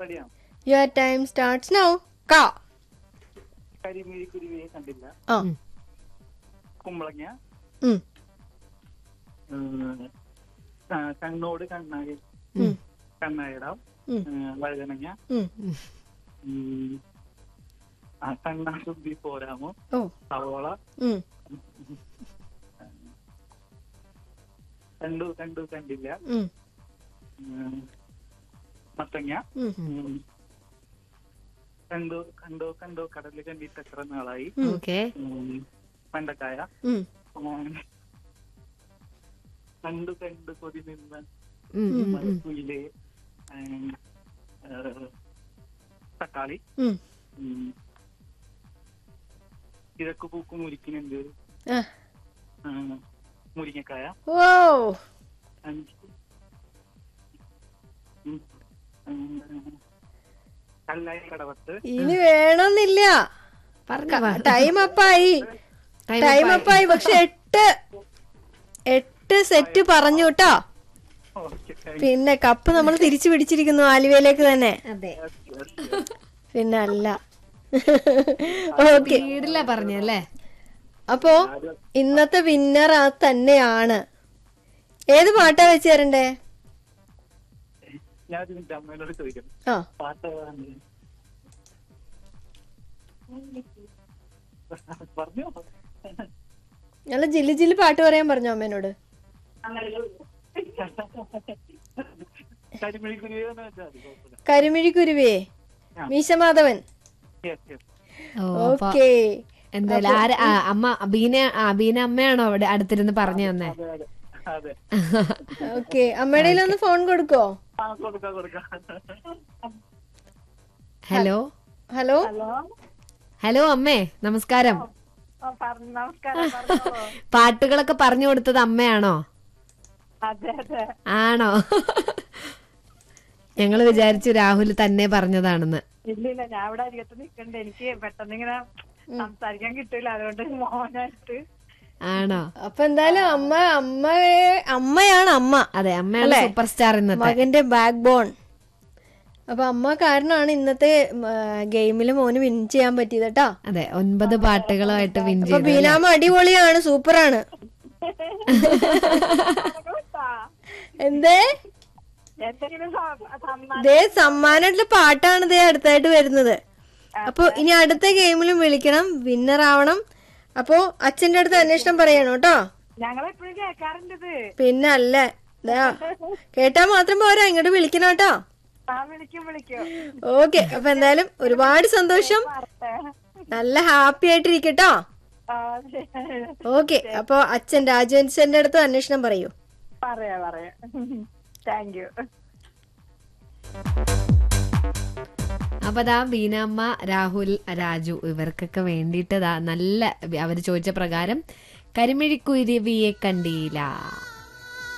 റെഡിയാണ് your time starts now കാ കരിമിഴി കുരുവിയെ കണ്ടില്ല ആ കുമ്പളങ്ങ ഉം, ഉം, ആ, കണ്ണോട് കണ്ണായി ഉം, കണ്ണായിടാം ഉം, വഴുതനങ്ങ ഉം. ഉം, ആ കണ്ണാ ശുദ്ധി പോരാമോ ഓ സവോള ഉം, കണ്ടു കണ്ടു കണ്ടില്ല ഉം, ഉം, മത്തങ്ങ ഉം, ഉം, കണ്ടു കണ്ടു കണ്ടു കടല് കണ്ടിട്ട് എത്ര നാളായി ഓക്കെ ഉം, വെണ്ടക്കായ ഉം, ഉം, കണ്ടു കണ്ടു കൊതി നിന്ന് മരക്കുയില് ഉം, ഏഹ്, തക്കാളി ഉം. ഉം, കിഴക്ക് പൂക്ക് മുരിക്കുന്നുണ്ട് ആ. ഉം, മുരിങ്ങക്കായ ഓ അഞ്ച് ഉം, ഉം, കല്ലായി കടവത്ത് ഇനി വേണമെന്നില്ല പറഞ്ഞു ടൈം അപ്പായി ടൈം അപ്പായി പക്ഷെ എട്ട് എട്ട് സെറ്റ് പറഞ്ഞു കേട്ടോ ഓക്കെ പിന്നെ കപ്പ് നമ്മൾ തിരിച്ചു പിടിച്ചിരിക്കുന്നു ആലുവയിലേക്ക് തന്നെ അതെ പിന്നെ അല്ല ഓക്കെ സ്പീഡിലാ പറഞ്ഞല്ലേ അപ്പോ ഇന്നത്തെ വിന്നർ ആ തന്നെയാണ് ഏത് പാട്ടാ വെച്ച് തരണ്ടേ ഞാൻ ഇതിന്റെ അമ്മേനോട് ചോദിക്കണം ആ പാട്ട് പറഞ്ഞോ നല്ല ജില്ലി ജില്ലി പാട്ട് പറയാൻ പറഞ്ഞു അമ്മേനോട് കരിമിഴി കുരുവിയെന്ന് വെച്ചാൽ മതി കുഴപ്പമില്ല കരിമിഴി കുരുവേ മീശമാധവൻ യെസ് യെസ് ഓ അപ്പൊ ഓക്കേ എന്തായാലും ആര് ആ, അമ്മ ബീന ആ ബീന അമ്മയാണോ അവിടെ അടുത്തിരുന്ന് പറഞ്ഞു തന്നെ അതെ അതെ അതെ ഓക്കെ അമ്മയുടെ ഒന്ന് ഫോൺ കൊടുക്കോ ആ കൊടുക്കാം കൊടുക്കാം ഹലോ ഹലോ ഹലോ അമ്മേ നമസ്കാരം നമസ്കാരം പറഞ്ഞോളൂ പാട്ടുകളൊക്കെ പറഞ്ഞു കൊടുത്തത് അമ്മയാണോ അതെ അതെ ആണോ ഞങ്ങൾ വിചാരിച്ചു രാഹുൽ തന്നെ പറഞ്ഞതാണെന്ന് ഇല്ല ഇല്ല ഞാൻ ഇവിടെ അരികത്ത് നിക്കണ്ട് എനിക്ക് പെട്ടെന്ന് ഇങ്ങനെ സംസാരിക്കാൻ കിട്ടില്ല അതുകൊണ്ട് മോനായിട്ട് ആണോ അപ്പൊ എന്തായാലും അമ്മ അമ്മയെ അമ്മയാണ് അമ്മ അതെ അമ്മയാണ് സൂപ്പർ സ്റ്റാർ ഇന്നത്തെ മകന്റെ ബാക്ക് ബോൺ അപ്പൊ അമ്മ കാരണമാണ് ഇന്നത്തെ ഗെയിമിൽ മോന് വിൻ ചെയ്യാൻ പറ്റിയത് കേട്ടോ അതെ ഒൻപത് പാട്ടുകളുമായിട്ട് വിൻ അപ്പൊ ചെയ്തു ബീനാമ അടിപൊളിയാണ് സൂപ്പറാണ് എന്തേ എന്തെങ്കിലും സ- സമ്മാനം ദേ സമ്മാനമായിട്ടുള്ള പാട്ടാണ് ദേ അടുത്തായിട്ട് വരുന്നത് അപ്പൊ ഇനി അടുത്ത ഗെയിമിലും വിളിക്കണം വിന്നർ ആവണം അപ്പോ അച്ഛന്റെ അടുത്ത് അന്വേഷണം പറയണം കേട്ടോ ഞങ്ങൾ എപ്പോഴും കേൾക്കാറുണ്ട് ഇത് പിന്നെ അല്ല ദാ, കേട്ടാ മാത്രം പോരാ ഇങ്ങോട്ട് വിളിക്കണം കേട്ടോ ആ വിളിക്കും വിളിക്കും ഓക്കെ അപ്പൊ എന്തായാലും ഒരുപാട് സന്തോഷം നല്ല ഹാപ്പി ആയിട്ടിരിക്കട്ടോ ആ, ശരി. ഓക്കെ അപ്പൊ അച്ഛൻ രാജവൻസന്റെ അടുത്ത് അന്വേഷണം പറയൂ പറയാ പറയാ താങ്ക് യു അപ്പൊ ദാ ബീനാമ്മ രാഹുൽ രാജു ഇവർക്കൊക്കെ വേണ്ടിയിട്ട് ദാ നല്ല അവര് ചോദിച്ച പ്രകാരം കരിമിഴിക്കുരുവിയെ കണ്ടില്ല